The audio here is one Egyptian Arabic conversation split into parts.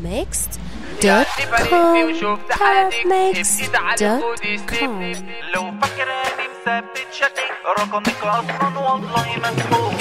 tarabmixed.com tarabmixed.com لو فاكراني مثبت شكلي رقمك اصلا والله مسحوق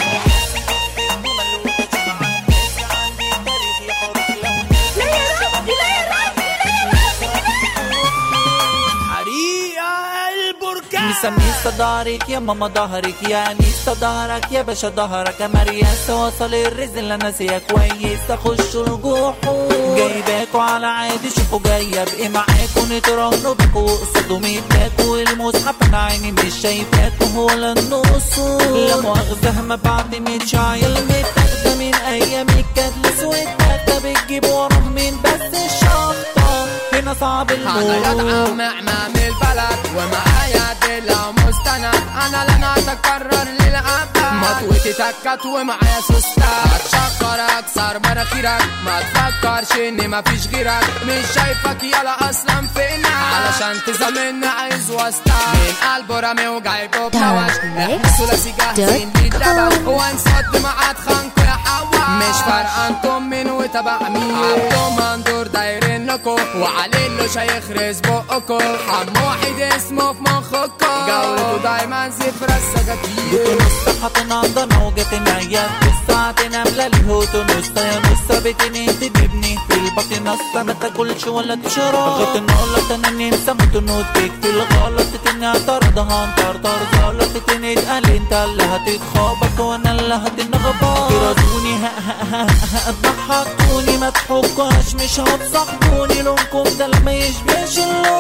مسميسة ظهرك يا ماما ظهرك يا انيسة ظهرك يا باشا ظهرك يا مرياسة وصل الرزق اللي ناسيها كويس اخش الجحور جايباكوا على عادي شوفوا جاية بايه معاكوا نترنوا بيكوا قصادوا ميتاكوا المصحف انا عيني مش شايفاكوا هو النص لا مؤاخذة ما بعتمدش عيل متاخدة من ايام الكدلس والتاخدة بتجيب وراه مين بس الشنطة هنا صعب انا يا الموضوع عم عمام البلد ومعايا دلة ومستند انا لن اتكرر للابد مطوتي تكت ومعايا سوستات اتشكر اكسر مناخيرك ما تفكرش ان مفيش غيرك مش شايفك يلا اصلا فينا علشان تزاملني عايز واسطة من قلبه رامي وجايبه بنواش احنا ثلاثي جاهزين للدبل وانصد معاد خانكو يا حوا مش فارقة انتم مين وتبع مين عبدو مندور دايرينكو وعلي له شيخ رز بقكو حم واحد اسمه في مخكو جولته دايما صفر السكاكين نص حطنا عندنا وجتنا يا نص نملة الهوت نص يا نص بتني تجيبني في البطن نص ما تاكلش ولا تشرب غلطنا غلط انا ننسى متنوت بيك في الغلط تاني اعترضها انطرطر غلط تاني اتقال انت اللي هتتخبط وانا اللي هتنغبط ترازوني ضحكوني ما تحكوهاش مش هتصاحبوني لونكم ده اللي ما يشبهش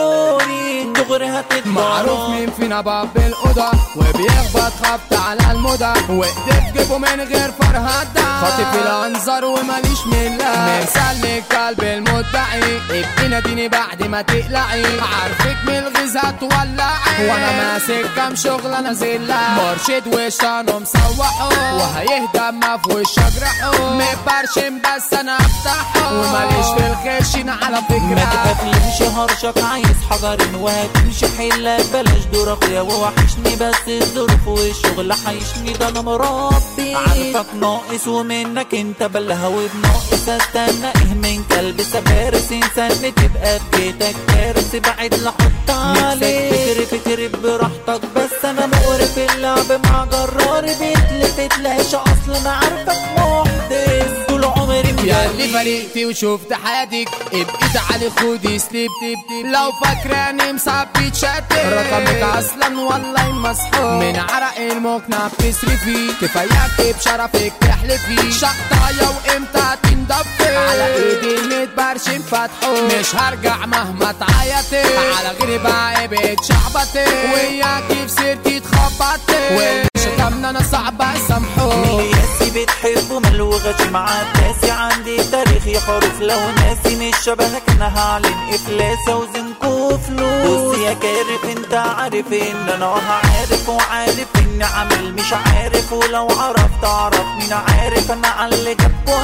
اللوني دغري هتتضرب معروف مين فينا باب الأوضة وبيخبط خبط على الموضة وقدر تجيبه من غير فرهدة خاطف الأنظار وماليش ملة مثال من الكلب المدعي ابقي ناديني بعد ما تقلعي عارفك من الغيظ هتولعي وانا ماسك كام شغل انا زلة مرشد وشانه مسوحه وهيهدى ما في وش اجرحه مبرشم بس انا افتحه وماليش في الخشين على ما فكرة تقفلش هرشك عايز حجر وهتمشي حلك بلاش دور اخويا ووحشني بس الظروف والشغل حيشني ده انا مربي عارفك ناقص ومنك انت بلها وبناقص استنى ايه من كلب سبارس انسان تبقى بيتك كارث بعد لحط عليك فكري فكري براحتك بس انا مقرف اللعب مع جراري بيتلفت لاش اصلا انا عارفك محدث طول عمري يا اللي مجري فريقتي وشفت حياتك ابقي تعالي خدي سليب تيب تيب لو فاكراني مثبت شاتك رقمك اصلا والله مسحوق من عرق المقنع بتصرفي كفاياك بشرفك تحلفي شقطايا وامتى تندفي على ايدي المتبرشم فتحو مش هرجع مهما تعيطي على غيري بقى بتشعبطي وياكي في سيرتي اتخبطي واللي شتمنا انا صعب اسامحه ياسي بتحبه ملوغش معاه ناسي عندي تاريخ يا خروف لو ناسي مش شبهك انا هعلن افلاس اوزنكو فلوس بص يا كارف انت عارف ان انا عارف وعارف اني عامل مش عارف ولو عرفت اعرف مين عارف انا على اللي جابه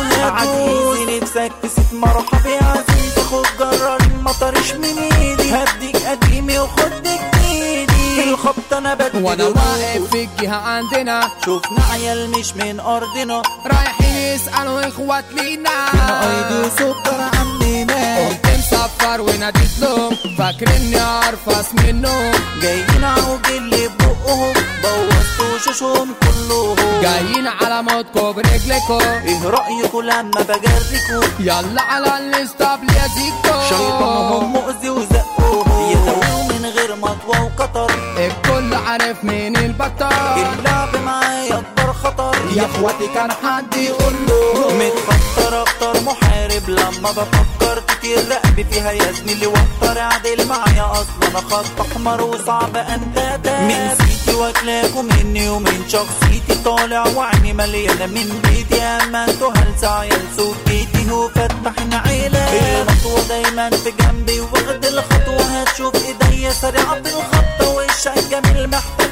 عزيزي نفسك تسيب مرحب يا عزيزي خد جرار ما طرش من ايدي هديك قديمي وخد جديدي في الخبط انا بدي وانا واقف في الجهة عندنا شوفنا عيال مش من ارضنا رايحين يسألوا اخوات لينا ايدي سكر عندنا قمت مسفر وناديت لهم فاكرني ارفس منهم جايين عوجل اللي ببقهم بوظتوا وشوشهم كلهم جايين على موتكم برجلكم ايه رأيكم لما بجريكوا يلا على الاسطبل يا زيكو شيطانهم مؤذي وزقوهم يتوهوا من غير مطوى وقطر الكل عارف مين البطل اللعب معايا اكبر خطر يا اخواتي كان حد يقول له متخطر اكتر محارب لما بفكر كتير رقبي فيها يا زميلي وتر عدل معايا اصلا انا خط احمر وصعب انت من سيتي واكلاكوا مني ومن شخصيتي طالع وعيني مليانه من بيتي اما انتوا هلسة عيال سكيتي وفتحنا عيلة المطوة دايما في جنبي واخد الخطوة هتشوف ايديا سريعة في الخطة وشك جميل محتاج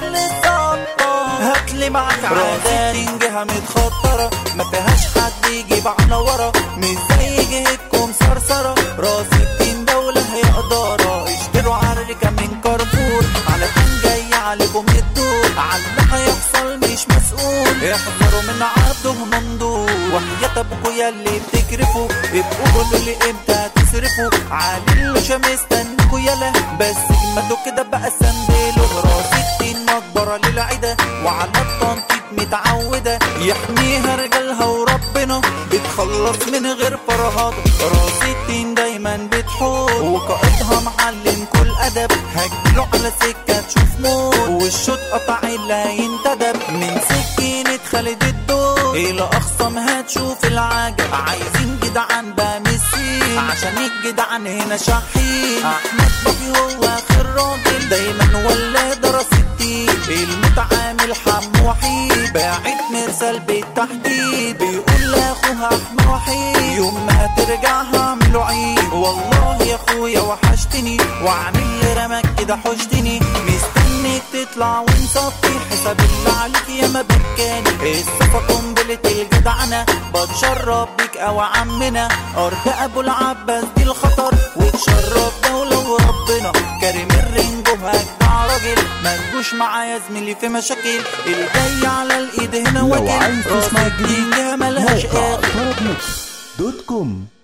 للظبطة هاتلي معاك عادات جهة متخطرة ما فيهاش حد يجيب على ورا مش زي جهتكم صرصرة راسي بتين دولة هي إدارة اشتروا عركة من كارفور علشان جاي عليكم الدور على اللي هيحصل مش مسؤول احذروا من عرضه ممدود وحياة ابوكوا ياللي بتكرفوا ابقوا قولوا لي امتى تصرفوا علي اللي مستنيكوا يلا بس اجمدوا كده بقى سندلوا راس التين مقبرة للعدة وعلى التنطيط متعودة يحميها رجالها وربنا بتخلص من غير فرهضة راس التين دايما بتحوط وقائدها معلم كل ادب هجله على سكة تشوف موت والشوط قطع اللي هينتدب من سكينة خالد الدور الى اخصم هتشوف العجب عايزين جدعان بقى مسيح عشان الجدعان هنا شحيح احمد بابي هو اخر راجل دايما ولا درس الدين المتعامل حم وحيد باعت مرسل بالتحديد بيقول لاخوها احمد وحيد يوم ما ترجع هعمله عيد والله يا اخويا وحشتني واعمل لي رمك كده حشتني مستنيك تطلع ونصفي حساب اللي عليك يا ما بكاني الصفا قنبلة الجدعنة بتشرب بيك او عمنا ارض ابو العباس دي الخطر وتشرف دولة وربنا كريم الرنجو هجدع راجل ما تجوش معايا زميلي في مشاكل الجاي على الايد هنا لو واكل عايز تسمع راس الدين الجديد ملهاش موقع اخر طرب ميكس دوت كوم